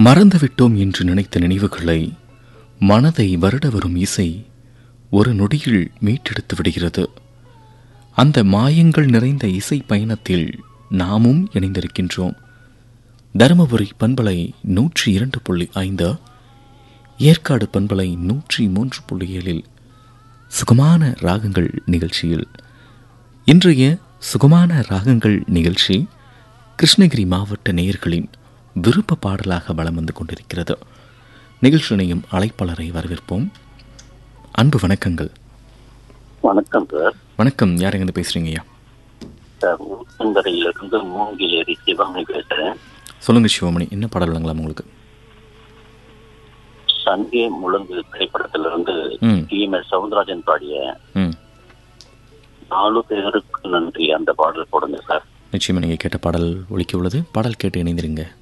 மறந்துவிட்டோம் என்று நினைத்த நினைவுகளை மனதை வருட வரும் இசை ஒரு நொடியில் மீட்டெடுத்து விடுகிறது அந்த மாயங்கள் நிறைந்த இசை பயணத்தில் நாமும் இணைந்திருக்கின்றோம் தருமபுரி பண்பலை நூற்றி இரண்டு புள்ளி ஐந்து ஏற்காடு பண்பலை நூற்றி மூன்று புள்ளி ஏழில் சுகமான ராகங்கள் நிகழ்ச்சியில் இன்றைய சுகமான ராகங்கள் நிகழ்ச்சி கிருஷ்ணகிரி மாவட்ட நேயர்களின் விருப்ப பாடலாக வலம் வந்து கொண்டிருக்கிறது நிகழ்ச்சியினையும் அழைப்பாளரை வரவேற்போம் அன்பு வணக்கங்கள் வணக்கம் சார் வணக்கம் யார் எங்க பேசுறீங்க ஐயா சார் ஊத்தங்கரையிலிருந்து மூங்கிலேரி சிவமணி பேசுறேன் சொல்லுங்க சிவமணி என்ன பாடல் வழங்கலாம் உங்களுக்கு சங்கே முழங்கு திரைப்படத்திலிருந்து ம் டிஎம்எஸ் சவுந்தரராஜன் பாடிய ம் நாலு பேருக்கு நன்றி அந்த பாடல் போடுங்க சார் நிச்சயமா நீங்கள் கேட்ட பாடல் ஒலிக்க உள்ளது பாடல் கேட்டு இணைந்திருங்க